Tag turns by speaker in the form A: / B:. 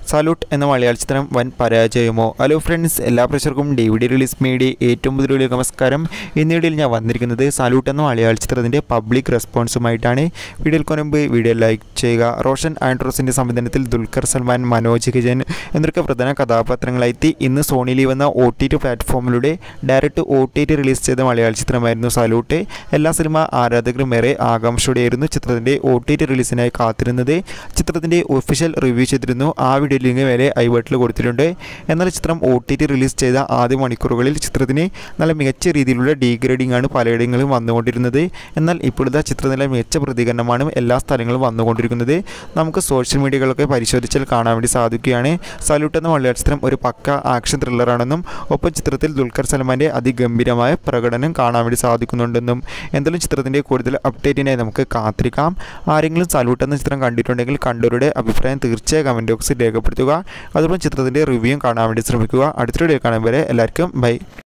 A: salute എന്ന മലയാള ചിത്രം വൻ പരാജയമോ ഹലോ ഫ്രണ്ട്സ് എല്ലാ പ്രേക്ഷകർക്കും D V D release media ഏറ്റവും പുതിയ നമസ്കാരം ഇന്ന് വീഡിയോയിൽ ഞാൻ വന്നിരിക്കുന്നത് സല്യൂട്ട് എന്ന മലയാള ചിത്രത്തിൻ്റെ പബ്ലിക് റെസ്പോൺസുമായിട്ടാണ് വീഡിയോയിൽ മുൻപ് വീഡിയോ ലൈക്ക് ചെയ്യുക റോഷൻ ആൻഡ്രോസിൻ്റെ സംവിധാനത്തിൽ ദുൽഖർ സൽമാൻ മനോജ് ഹിജൻ എന്നൊക്കെ പ്രധാന കഥാപാത്രങ്ങളായി ഇന്ന് സോണി ലീവ് എന്ന ഒ ടി ടി പ്ലാറ്റ്ഫോമിലൂടെ direct O T T release ചെയ്ത മലയാള ചിത്രമായിരുന്നു സല്യൂട്ട് എല്ലാ സിനിമ ആരാധകരും ഏറെ ആകാംക്ഷയോടെയായിരുന്നു ചിത്രത്തിൻ്റെ ഒ ടി ടി റിലീസിനായി കാത്തിരുന്നത് ചിത്രത്തിൻ്റെ ഒഫീഷ്യൽ റിവ്യൂ ചെയ്തിരുന്നു ആ വീഡിയോ ലിങ്ക് വരെ ഐ ബട്ടിൽ കൊടുത്തിട്ടുണ്ട് എന്നാൽ ചിത്രം ഒ ടി ടി റിലീസ് ചെയ്ത ആദ്യ മണിക്കൂറുകളിൽ ചിത്രത്തിന് നല്ല മികച്ച രീതിയിലുള്ള ഡീഗ്രേഡിംഗ് ആണ് പലയിടങ്ങളിലും വന്നുകൊണ്ടിരുന്നത് എന്നാൽ ഇപ്പോഴത്തെ ചിത്രത്തിലെ മികച്ച പ്രതികരണമാണ് എല്ലാ സ്ഥലങ്ങളും വന്നുകൊണ്ടിരിക്കുന്നത് നമുക്ക് സോഷ്യൽ മീഡിയകളൊക്കെ പരിശോധിച്ചാൽ കാണാൻ വേണ്ടി സാധിക്കുകയാണ് സല്യൂട്ട് എന്ന മലയാള ചിത്രം ഒരു പക്ക ആക്ഷൻ ത്രില്ലറാണെന്നും ഒപ്പം ചിത്രത്തിൽ ദുൽഖർ സൽമാൻ്റെ അതിഗംഭീരമായ പ്രകടനം കാണാൻ വേണ്ടി സാധിക്കുന്നുണ്ടെന്നും എന്തായാലും ചിത്രത്തിൻ്റെ കൂടുതൽ അപ്ഡേറ്റിനായി നമുക്ക് കാത്തിരിക്കാം ആരെങ്കിലും സല്യൂട്ട് എന്ന ചിത്രം കണ്ടിട്ടുണ്ടെങ്കിൽ കണ്ടവരുടെ അഭിപ്രായം തീർച്ചയായും കമൻറ്റ് ബോക്സിൽ രേഖപ്പെടുത്തുക അതോടൊപ്പം ചിത്രത്തിൻ്റെ റിവ്യൂ കാണാൻ വേണ്ടി ശ്രമിക്കുക അടുത്ത വീഡിയോ കാണാൻ വരെ എല്ലാവർക്കും ബൈ